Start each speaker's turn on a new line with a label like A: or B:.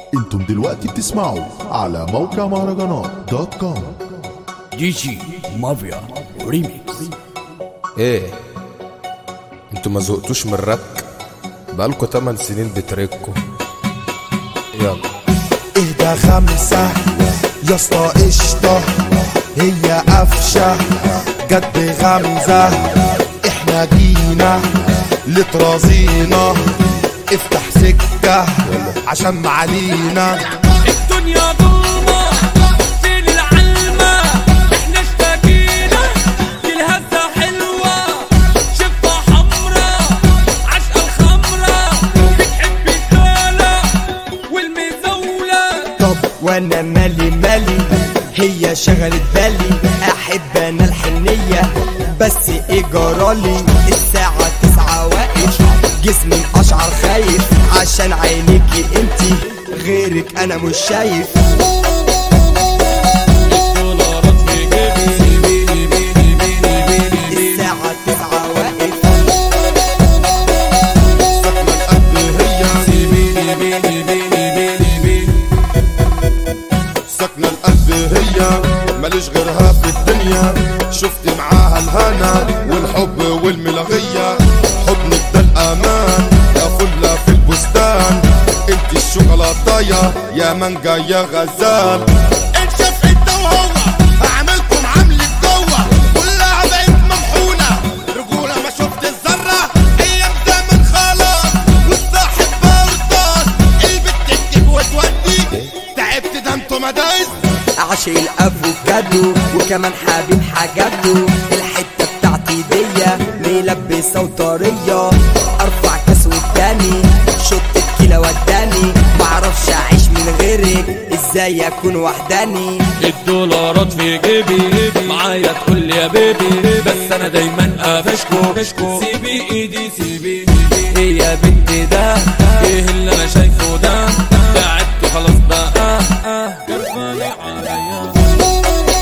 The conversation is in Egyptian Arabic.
A: انتم دلوقتي بتسمعوا على موقع مهرجانات دوت كوم
B: دي جي مافيا ريميكس
C: ايه انتوا ما زهقتوش من الرك بقالكوا 8 سنين بتركوا يلا
D: اهدى خمسة يا اسطى قشطة هي قفشة جت بغمزة احنا جينا لترازينا افتح سكة عشان معالينا
E: الدنيا ضلمة فين العلمة احنا اشتكينا كل هزة حلوة شفة حمرا عشقة الخمرة بتحب الدالة والمزولة
F: طب وانا مالي مالي هي شغلت بالي احب انا الحنية بس ايه جرالي الساعة تسعة واقف جسمي اشعر خايف عشان عينيكي انتي غيرك انا مش شايف
E: دولارات في جيبي بيني بيني بيني بيني
F: الساعة تسعة واقف
E: بيني بيني بيني بيني بيني
D: سكنة القلب هي ماليش غيرها في الدنيا شفت معاها الهنا والحب والملغية حضنك ده الأمان يا فلة في البستان انت الشوكولاتاية يا مانجا يا غزال انشف انت وهو هعملكم عملة جوه كلها بقت ممحونة رجولة ما شفت الذرة ايام زمن خلاص والصاحب بردان البت تكتب وتودي تعبت ده انتوا مدايس
F: عاشق الافوكادو وكمان حبيب حاجاته الحته بتاعتي دي ملبسه وطريه ارفع كاس والتاني شط الكيلة وداني معرفش اعيش من غيرك ازاي اكون وحداني
E: الدولارات في جيبي معايا تقول يا بيبي بس انا دايما قافشكو سيبي ايدي سيبي ايه يا بنتي ده ايه اللي انا شايفه ده تعبت خلاص بقى كفاية عليا